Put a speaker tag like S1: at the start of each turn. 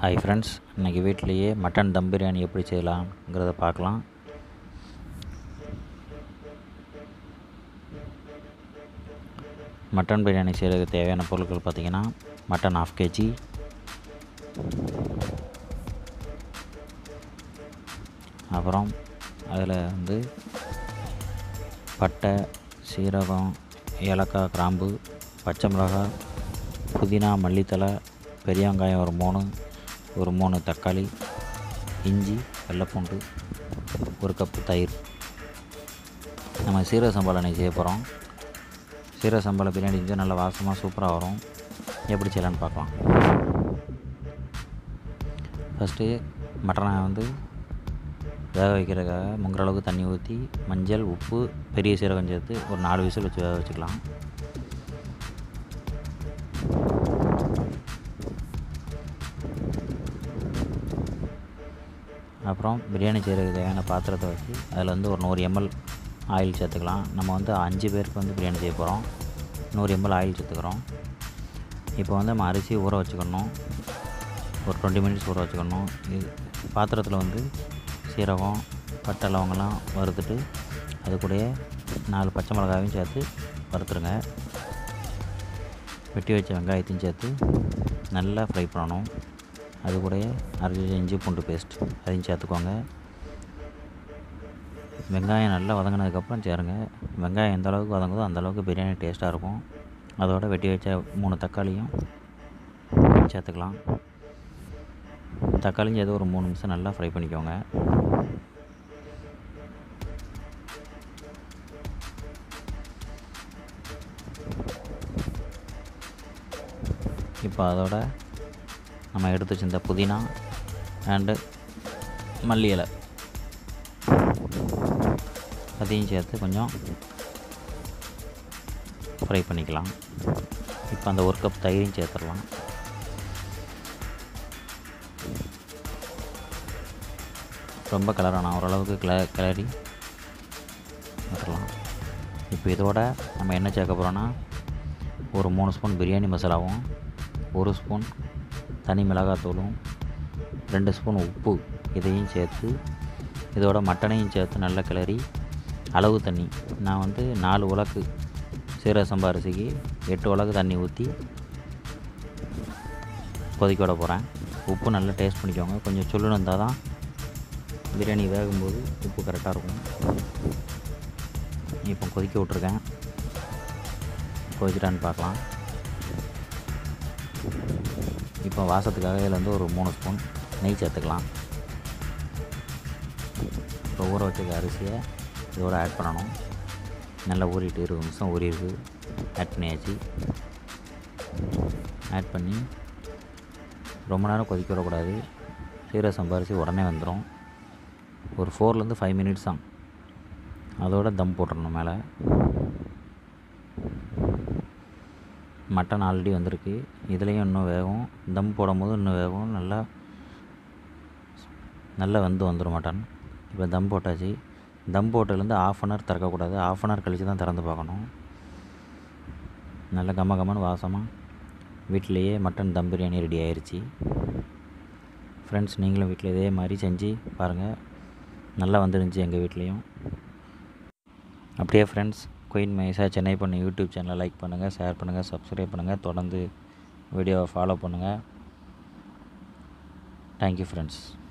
S1: hi friends இன்றைக்கி வீட்டிலையே mutton dum biryani எப்படி செய்யலாம்ங்கிறத பார்க்கலாம் மட்டன் பிரியாணி செய்கிறதுக்கு தேவையான பொருட்கள் பார்த்திங்கன்னா மட்டன் ஆஃப் கேஜி அப்புறம் அதில் வந்து பட்டை சீரகம் ஏலக்காய் கிராம்பு பச்சை மிளகாய் புதினா மல்லித்தழை பெரிய வெங்காயம் ஒரு மூணு ஒரு மூணு தக்காளி இஞ்சி வெள்ளைப்பூண்டு ஒரு கப்பு தயிர் நம்ம சீரக சம்பாவில் அன்றைக்கி செய்ய போகிறோம் சீரக சம்பாவில் பிரியாணி செஞ்சால் நல்லா வாசமாக சூப்பராக வரும் எப்படி செய்யலான்னு பார்க்கலாம் ஃபஸ்ட்டு மட்டனை வந்து வேக வைக்கிறதுக்காக முங்குற அளவுக்கு தண்ணி ஊற்றி மஞ்சள் உப்பு பெரிய சீரகம் சேர்த்து ஒரு நாலு விசில் வச்சு வேக வச்சுக்கலாம் அப்புறம் பிரியாணி செய்கிறதுக்கு தேவையான பாத்திரத்தை வச்சு அதில் வந்து ஒரு நூறு எம்எல் ஆயில் சேர்த்துக்கலாம் நம்ம வந்து அஞ்சு பேருக்கு வந்து பிரியாணி செய்ய போகிறோம் நூறு எம்எல் ஆயில் சேர்த்துக்கிறோம் இப்போ வந்து நம்ம அரிசி ஊற வச்சுக்கணும் ஒரு டுவெண்ட்டி மினிட்ஸ் ஊற வச்சுக்கணும் இது பாத்திரத்தில் வந்து சீரகம் பட்டை லவங்கெல்லாம் வறுத்துட்டு அது கூடயே நாலு பச்சை மிளகாயும் சேர்த்து வறுத்துருங்க வெட்டி வச்ச வெங்காயத்தையும் சேர்த்து நல்லா ஃப்ரை பண்ணணும் அது கூடயே அரைச்சி இஞ்சி பூண்டு பேஸ்ட் அதையும் சேர்த்துக்கோங்க வெங்காயம் நல்லா வதங்கினதுக்கப்புறம் சேருங்க வெங்காயம் எந்த அளவுக்கு வதங்குதோ அந்தளவுக்கு பிரியாணி டேஸ்ட்டாக இருக்கும் அதோட வெட்டி வச்ச மூணு தக்காளியும் சேர்த்துக்கலாம் தக்காளியும் சேர்த்து ஒரு மூணு நிமிஷம் நல்லா ஃப்ரை பண்ணிக்கோங்க இப்போ அதோட நம்ம எடுத்து வச்சிருந்த புதினா அண்டு மல்லி இலை அதையும் சேர்த்து கொஞ்சம் ஃப்ரை பண்ணிக்கலாம் இப்போ அந்த ஒரு கப் தயிரையும் சேர்த்துடலாம் ரொம்ப கலரான ஓரளவுக்கு கிள கிளறி விட்டுறலாம் இப்போ இதோட நம்ம என்ன சேர்க்க போகிறோன்னா ஒரு மூணு ஸ்பூன் பிரியாணி மசாலாவும் ஒரு ஸ்பூன் தனி மிளகாத்தூளும் ரெண்டு ஸ்பூன் உப்பு இதையும் சேர்த்து இதோட மட்டனையும் சேர்த்து நல்லா கிளறி அளவு தண்ணி நான் வந்து நாலு உலக்கு சீரக சம்பா அரிசிக்கு எட்டு உலக்கு தண்ணி ஊற்றி கொதிக்க விட போகிறேன் உப்பு நல்லா டேஸ்ட் பண்ணிக்கோங்க கொஞ்சம் சுள்ளுன்னு இருந்தால் தான் பிரியாணி வேகும்போது உப்பு கரெக்டாக இருக்கும் இப்போ கொதிக்க விட்ருக்கேன் கொதிச்சிட்டான்னு பார்க்கலாம் இப்போ வாசத்துக்காக இதில் வந்து ஒரு மூணு ஸ்பூன் நெய் சேர்த்துக்கலாம் இப்போ ஊற வச்சுக்க அரிசியை இதோடு ஆட் பண்ணணும் நல்லா ஊறிட்டு இருபது நிமிஷம் ஊறிருக்கு ஆட் பண்ணியாச்சு ஆட் பண்ணி ரொம்ப நேரம் கொதிக்க விடக்கூடாது சீரக சம்பா அரிசி உடனே வந்துடும் ஒரு ஃபோர்லேருந்து ஃபைவ் மினிட்ஸ் தான் அதோட தம் போட்டுடணும் மேலே மட்டன் ஆல்ரெடி வந்திருக்கு இதுலேயும் இன்னும் வேகும் தம் போடும்போது இன்னும் வேகும் நல்லா நல்லா வந்து வந்துடும் மட்டன் இப்போ தம் போட்டாச்சு தம் போட்டதுலேருந்து ஆஃப் அன் ஹவர் திறக்கக்கூடாது ஆஃப் அன் ஹவர் கழித்து தான் திறந்து பார்க்கணும் நல்ல கம கமன்னு வாசமாக வீட்டிலையே மட்டன் தம் பிரியாணி ரெடி ஆயிடுச்சு ஃப்ரெண்ட்ஸ் நீங்களும் வீட்டில் இதே மாதிரி செஞ்சு பாருங்கள் நல்லா வந்துருந்துச்சு எங்கள் வீட்லேயும் அப்படியே ஃப்ரெண்ட்ஸ் குயின் மைசா சென்னை பண்ண யூடியூப் சேனலை லைக் பண்ணுங்கள் ஷேர் பண்ணுங்கள் சப்ஸ்கிரைப் பண்ணுங்கள் தொடர்ந்து வீடியோவை ஃபாலோ பண்ணுங்கள் தேங்க்யூ ஃப்ரெண்ட்ஸ்